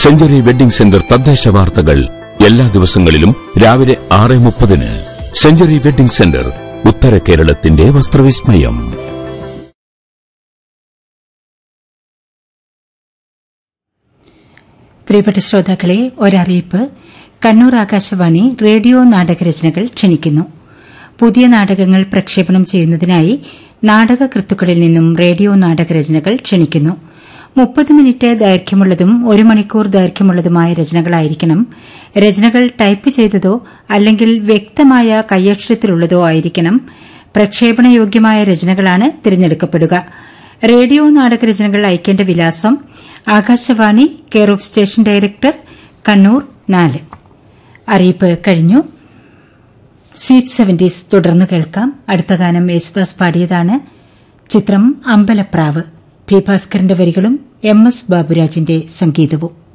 century wedding centre തദ്ദേശ വാർത്തകൾ എല്ലാ ദിവസങ്ങളിലും രാവിലെ ആറ് മുപ്പതിന് സെഞ്ചുറി വെഡിംഗ് സെന്റർ ഉത്തര കേരളത്തിന്റെ വസ്ത്രവിസ്മയം പ്രിയപ്പെട്ട ശ്രോതാക്കളെ ഒരറിയിപ്പ് കണ്ണൂർ ആകാശവാണി റേഡിയോ നാടകരചനകൾ ക്ഷണിക്കുന്നു പുതിയ നാടകങ്ങൾ പ്രക്ഷേപണം ചെയ്യുന്നതിനായി നാടകകൃത്തുക്കളിൽ നിന്നും റേഡിയോ നാടകരചനകൾ ക്ഷണിക്കുന്നു മുപ്പത് മിനിറ്റ് ദൈർഘ്യമുള്ളതും ഒരു മണിക്കൂർ ദൈർഘ്യമുള്ളതുമായ രചനകളായിരിക്കണം രചനകൾ ടൈപ്പ് ചെയ്തതോ അല്ലെങ്കിൽ വ്യക്തമായ കയ്യക്ഷരത്തിലുള്ളതോ ആയിരിക്കണം പ്രക്ഷേപണയോഗ്യമായ രചനകളാണ് തിരഞ്ഞെടുക്കപ്പെടുക റേഡിയോ നാടകരചനകൾ അയക്കേണ്ട വിലാസം Akashvani care of station director Kannur നാല് അറിയിപ്പ് കഴിഞ്ഞു സ്വീറ്റ് സെവന്റീസ് തുടർന്ന് കേൾക്കാം അടുത്ത ഗാനം യേശുദാസ് പാടിയതാണ് ചിത്രം അമ്പലപ്രാവ് പി ഭാസ്കരന്റെ വരികളും എം എസ് ബാബുരാജിന്റെ സംഗീതവും